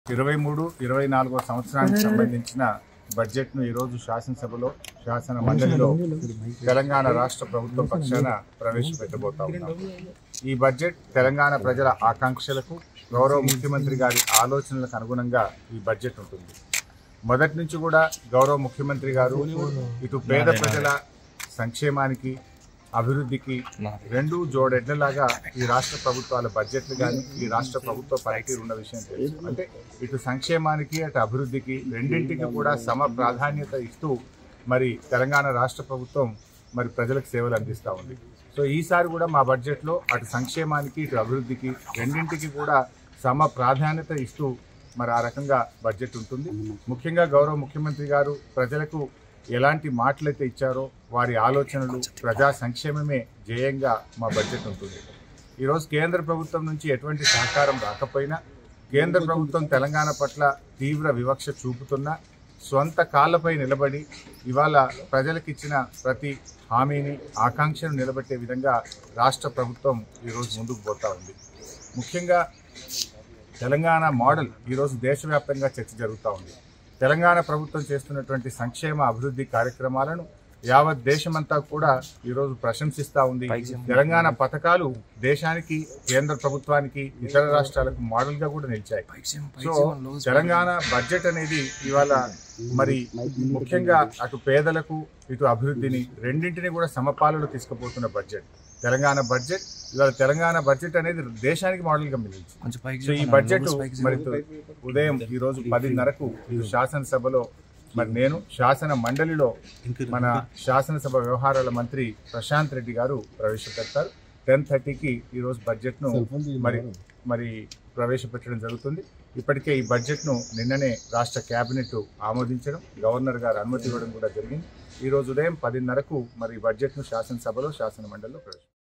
ఇరవై మూడు ఇరవై నాలుగో సంవత్సరానికి సంబంధించిన బడ్జెట్ను ఈరోజు శాసనసభలో శాసన మండలిలో తెలంగాణ రాష్ట్ర ప్రభుత్వం పక్షాన ప్రవేశపెట్టబోతా ఉన్నాం ఈ బడ్జెట్ తెలంగాణ ప్రజల ఆకాంక్షలకు గౌరవ ముఖ్యమంత్రి గారి ఆలోచనలకు అనుగుణంగా ఈ బడ్జెట్ ఉంటుంది మొదటి నుంచి కూడా గౌరవ ముఖ్యమంత్రి గారు ఇటు పేద ప్రజల సంక్షేమానికి అభివృద్ధికి రెండు జోడెడ్లలాగా ఈ రాష్ట్ర ప్రభుత్వాల బడ్జెట్లు కానీ ఈ రాష్ట్ర ప్రభుత్వ పనితీరు ఉన్న విషయం తెలుసు అంటే ఇటు సంక్షేమానికి అటు అభివృద్ధికి రెండింటికి కూడా సమ ప్రాధాన్యత ఇస్తూ మరి తెలంగాణ రాష్ట్ర ప్రభుత్వం మరి ప్రజలకు సేవలు అందిస్తూ ఉంది సో ఈసారి కూడా మా బడ్జెట్లో అటు సంక్షేమానికి ఇటు అభివృద్ధికి రెండింటికి కూడా సమ ప్రాధాన్యత ఇస్తూ మరి ఆ రకంగా బడ్జెట్ ఉంటుంది ముఖ్యంగా గౌరవ ముఖ్యమంత్రి గారు ప్రజలకు ఎలాంటి మాటలైతే ఇచ్చారో వారి ఆలోచనలు ప్రజా సంక్షేమమే ధ్యేయంగా మా బడ్జెట్ ఉంటుంది ఈరోజు కేంద్ర ప్రభుత్వం నుంచి ఎటువంటి సహకారం రాకపోయినా కేంద్ర ప్రభుత్వం తెలంగాణ పట్ల తీవ్ర వివక్ష చూపుతున్నా స్వంత కాళ్ళపై నిలబడి ఇవాళ ప్రజలకిచ్చిన ప్రతి హామీని ఆకాంక్షను నిలబెట్టే విధంగా రాష్ట్ర ప్రభుత్వం ఈరోజు ముందుకు పోతా ఉంది ముఖ్యంగా తెలంగాణ మోడల్ ఈరోజు దేశవ్యాప్తంగా చర్చ జరుగుతూ ఉంది తెలంగాణ ప్రభుత్వం చేస్తున్నటువంటి సంక్షేమ అభివృద్ధి కార్యక్రమాలను యావత్ దేశమంతా కూడా ఈరోజు ప్రశంసిస్తూ ఉంది తెలంగాణ పథకాలు దేశానికి కేంద్ర ప్రభుత్వానికి ఇతర రాష్ట్రాలకు మోడల్ గా కూడా నిలిచాయి సో తెలంగాణ బడ్జెట్ అనేది ఇవాళ మరి ముఖ్యంగా అటు పేదలకు ఇటు అభివృద్ధిని రెండింటిని కూడా సమపాలలో తీసుకుపోతున్న బడ్జెట్ తెలంగాణ బడ్జెట్ ఇవాళ తెలంగాణ బడ్జెట్ అనేది దేశానికి మోడల్ గా మిగిలింది సో ఈ బడ్జెట్ మరి ఉదయం ఈ రోజు పదిన్నరకు ఇటు శాసనసభలో మరి నేను శాసన మండలిలో మన శాసనసభ వ్యవహారాల మంత్రి ప్రశాంత్ రెడ్డి గారు ప్రవేశపెడతారు టెన్ థర్టీకి ఈ రోజు బడ్జెట్ ను మరి మరి ప్రవేశపెట్టడం జరుగుతుంది ఇప్పటికే ఈ బడ్జెట్ ను నిన్ననే రాష్ట్ర కేబినెట్ ఆమోదించడం గవర్నర్ గారు అనుమతి ఇవ్వడం కూడా జరిగింది ఈ రోజు ఉదయం పదిన్నరకు మరి ఈ బడ్జెట్ ను శాసనసభలో శాసన మండలిలో ప్రవేశ